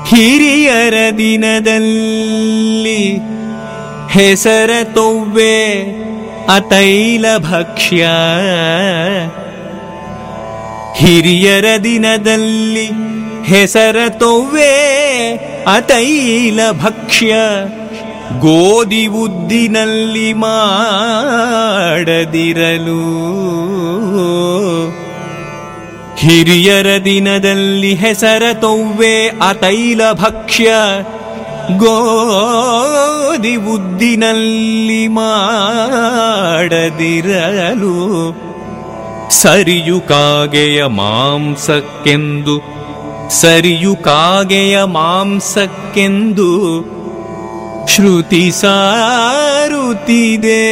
ಹಿರಿಯರ ದಿನದಲ್ಲಿ ಹೆಸರ ತೊವ್ವೆ ಅತೈಲ ಭಕ್ಷ್ಯ ಹಿರಿಯರ ದಿನದಲ್ಲಿ ಹೆಸರ ತೊವ್ವೆ ಅತೈಲ ಭಕ್ಷ್ಯ ಗೋಧಿ ಉದ್ದಿನಲ್ಲಿ ಮಾಡದಿರಲು ಹಿರಿಯರ ದಿನದಲ್ಲಿ ಹೆಸರ ತೊವ್ವೆ ಅತೈಲ ಭಕ್ಷ್ಯ ಗೋಧಿ ಉದ್ದಿನಲ್ಲಿ ಮಾಡದಿರಲು ಸರಿಯು ಕಾಗೆಯ ಮಾಂಸಕ್ಕೆಂದು ಸರಿಯು ಕಾಗೆಯ ಮಾಂಸಕ್ಕೆಂದು ಶ್ರುತಿ ಸಾರುತ್ತಿದೆ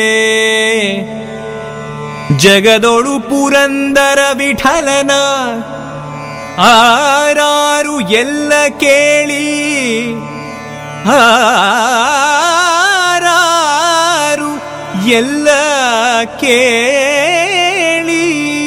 ಜಗದೊಳು ಪುರಂದರ ವಿಠಲನ ಆರಾರು ಎಲ್ಲ ಕೇಳಿ ಆರಾರು ಎಲ್ಲ ಕೇಳಿ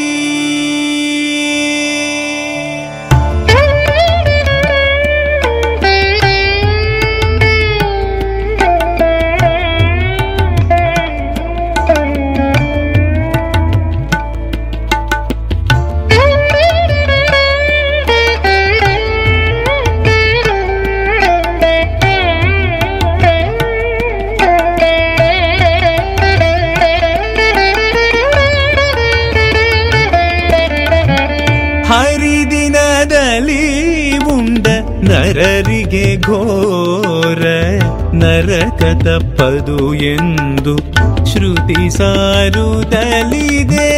ಹರಿದಿನದಲ್ಲಿ ಉಂಡ ನರರಿಗೆ ಘೋರ ನರಕ ತಪ್ಪದು ಎಂದು ಶ್ರುತಿ ಸಾರುತ್ತಲಿದೆ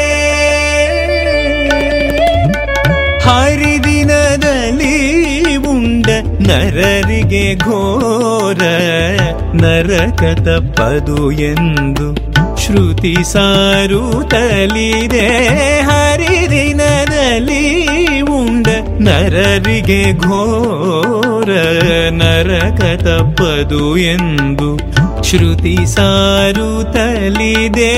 ಹರಿದಿನದಲ್ಲಿ ಉಂಡ ನರರಿಗೆ ಘೋರ ನರಕ ತಪ್ಪದು ಎಂದು ಶ್ರುತಿ ಸಾರುತ್ತಲಿದೆ ಹರಿದಿನದಲ್ಲಿ ಉಂಡ ನರರಿಗೆ ಘೋರ ನರಕ ತಪ್ಪದು ಎಂದು ಶ್ರುತಿ ಸಾರುತ್ತಲಿದೆ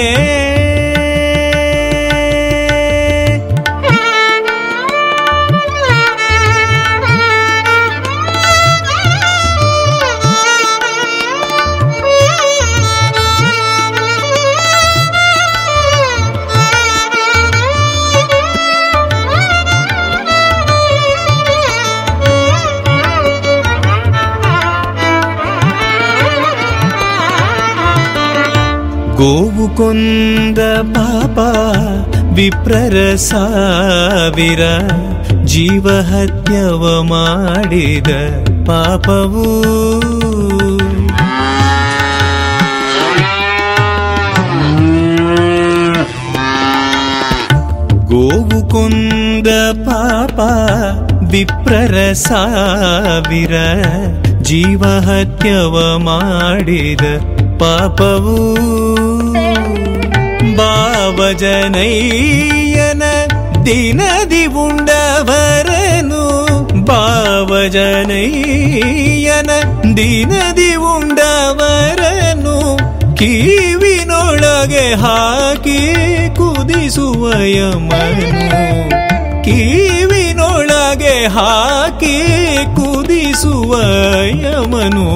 ಗೋವು ಕೊಂದ ಪಾಪ ವಿಪ್ರರ ಸಾವಿರ ಜೀವಹತ್ಯವ ಮಾಡಿದ ಪಾಪವು ಗೋವು ಕೊಂದ ಪಾಪ ವಿಪ್ರರ ಸಾವಿರ ಜೀವಹತ್ಯವ ಮಾಡಿದ ಪಾಪವು ಬಾವಜನಯ್ಯನ ದಿನದಿ ಉಂಡವರನು ಬಾವಜನಯ್ಯನ ದಿನದಿ ಉಂಡವರನು ಕಿವಿನೊಳಗೆ ಹಾಕಿ ಕುದಿಸುವ ಯಮನು ಕಿವಿನೊಳಗೆ ಹಾಕಿ ಕುದಿಸುವ ಯಮನು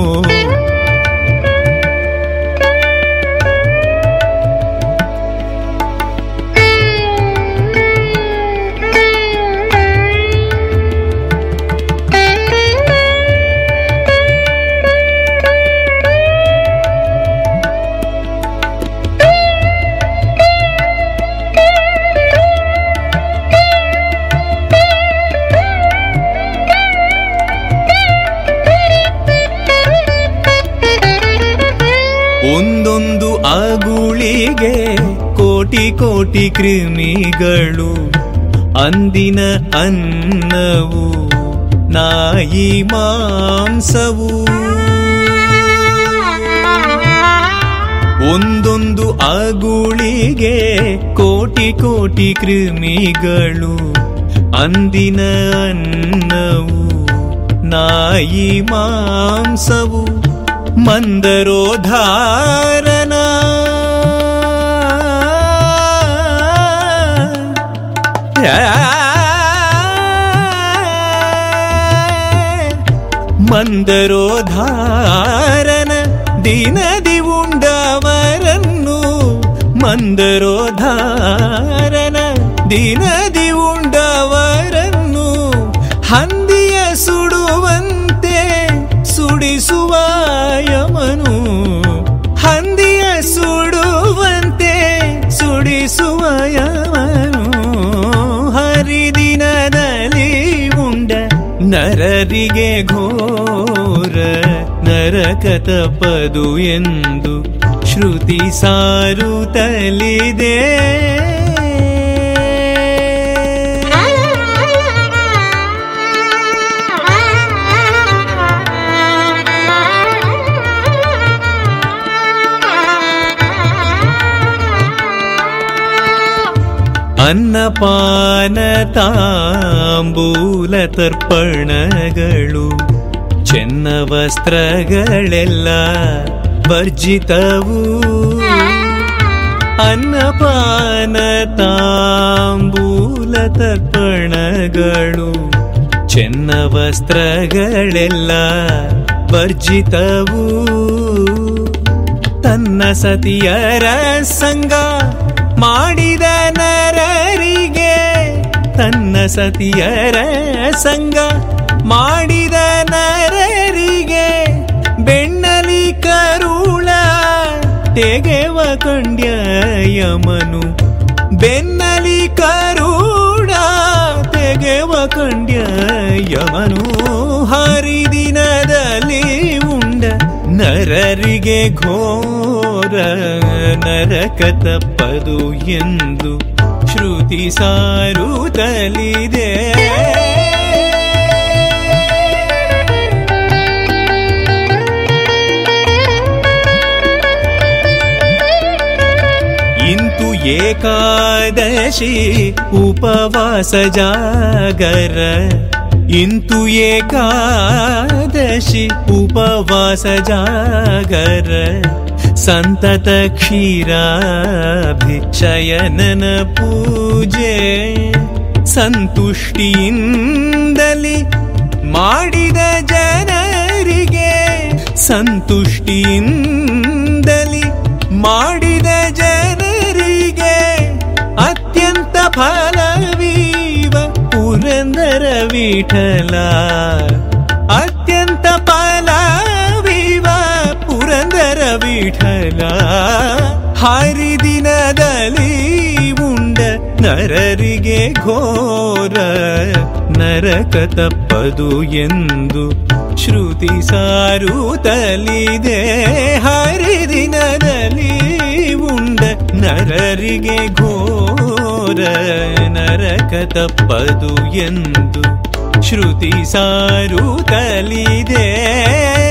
ಒಂದೊಂದು ಅಗುಳಿಗೆ ಕೋಟಿ ಕೋಟಿ ಕ್ರಿಮಿಗಳು ಅಂದಿನ ಅನ್ನವು ನಾಯಿ ಮಾಂಸವು ಒಂದೊಂದು ಅಗುಳಿಗೆ ಕೋಟಿ ಕೋಟಿ ಕ್ರಿಮಿಗಳು ಅಂದಿನ ಅನ್ನವು ನಾಯಿ ಮಾಂಸವು ಮಂದರೋಧಾರನ ಮಂದರೋಧಾರನ ದಿನದಿ ಉಂಡವರನ್ನು ಮಂದರೋಧಾರನ ದಿನದಿ ಉಂಡವರನ್ನು ಹಂದಿಯ ಸುಡುವಂತೆ ಸುಡಿಸುವ ಯಮನು ಹಂದಿಯ ಸುಡುವಂತೆ ಸುಡಿಸುವ ಯಮನು ಹರಿದಿನದಲ್ಲಿ ಉಂಡ ನರರಿಗೆ ಘೋರ ನರಕ ತಪ್ಪದು ಎಂದು ಶ್ರುತಿ ಸಾರುತ್ತಲಿದೆ ಅನ್ನಪಾನ ತಾಂಬೂಲ ತರ್ಪಣಗಳು ಚೆನ್ನ ವಸ್ತ್ರಗಳೆಲ್ಲ ವರ್ಜಿತವು ಅನ್ನಪಾನ ತಾಂಬೂಲ ತರ್ಪಣಗಳು ಚೆನ್ನ ವಸ್ತ್ರಗಳೆಲ್ಲ ವರ್ಜಿತವು ತನ್ನ ಸತಿಯರ ಸಂಗ ಮಾಡಿದ ನರರಿಗೆ ತನ್ನ ಸತಿಯರ ಸಂಗ ಮಾಡಿದ ನರರಿಗೆ ಬೆಣ್ಣಲಿ ಕರುಳ ತೆಗೆವ ಕಂಡ್ಯ ಯಮನು ಬೆನ್ನಲಿ ಕರುಳ ತೆಗೆವ ಕಂಡ್ಯ ಯಮನು ಹರಿದಿನದಲ್ಲಿ ಉಂಡ ನರರಿಗೆ ಘೋರ ನರಕ ತಪ್ಪದು ಎಂದು ಶ್ರುತಿ ಸಾರುತ್ತಲಿದೆ ಇಂತು ಏಕಾದಶಿ ಉಪವಾಸ ಜಾಗರ ಇಂತು ಏಕಾದಶಿ ಉಪವಾಸ ಜಾಗರ ಸಂತತ ಕ್ಷೀರಾಭಿಕ್ಷಯನನ ಪೂಜೆ ಸಂತುಷ್ಟಿಯಿಂದಲಿ ಮಾಡಿದ ಜನರಿಗೆ ಸಂತುಷ್ಟಿಯಿಂದಲಿ ಮಾಡಿದ ಜನರಿಗೆ ಅತ್ಯಂತ ಫಲವೀವ ಪುರಂದರ ವಿಠಲ ಅತ್ಯಂತ ಫಲವೀವ ಪುರಂದರ ವಿಠಲ ಹರಿದಿನದಲ್ಲಿ ಉಂಡ ನರರಿಗೆ ಘೋರ ನರಕ ತಪ್ಪದು ಎಂದು ಶ್ರುತಿ ಸಾರುತ್ತಲಿದೆ ಹರಿದಿನದಲ್ಲಿ ಉಂಡ ನರರಿಗೆ ಘೋರ ನರಕ ತಪ್ಪದು ಎಂದು ಶ್ರುತಿ ಸಾರುತ್ತಲಿದೆ